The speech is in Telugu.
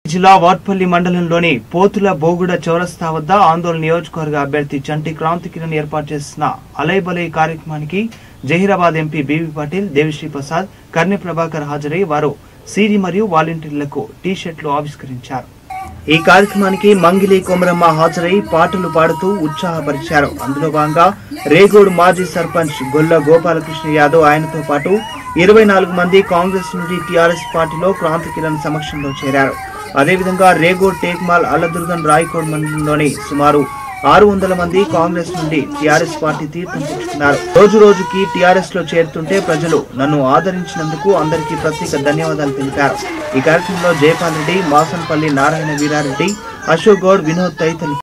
జిల్లా వాట్పల్లి మండలంలోని పోతుల బోగుడ చౌరస్తా వద్ద ఆందోళన నియోజకవర్గ అభ్యర్థి చంటి క్రాంతి కిరణ్ ఏర్పాటు చేసిన అలైబలై కార్యక్రమానికి జహీరాబాద్ ఎంపీ బీవీ పాటిల్ దేవిశ్రీ ప్రసాద్ కర్ణి ప్రభాకర్ హాజరై వారు సీడీ మరియు వాలంటీర్లకు టీ షర్ట్లు ఆవిష్కరించారు ఈ కార్యక్రమానికి మంగిలి కొమరమ్మ హాజరై పాటలు పాడుతూ ఉత్సాహపరిచారు అందులో భాగంగా రేగోడ్ మాజీ సర్పంచ్ గొల్ల గోపాలకృష్ణ యాదవ్ ఆయనతో పాటు ఇరవై నాలుగు మంది కాంగ్రెస్ నుండి టీఆర్ఎస్ పార్టీలో క్రాంతి కిరణ్ సమక్షంలో చేరారు అదేవిధంగా రేగోడ్ టేక్మాల్ అల్లదుర్గన్ రాయకోడ్ మండలంలోని సుమారు ఆరు వందల మంది కాంగ్రెస్ నుండి టీఆర్ఎస్ పార్టీ తీర్థం పుచ్చుకున్నారు రోజు రోజుకి టీఆర్ఎస్ లో చేరుతుంటే ప్రజలు నన్ను ఆదరించినందుకు అందరికీ ప్రత్యేక ధన్యవాదాలు తెలిపారు ఈ కార్యక్రమంలో జయపాల్ రెడ్డి మాసంపల్లి నారాయణ వీరారెడ్డి అశోక్ గౌడ్ వినోద్ తదితరులు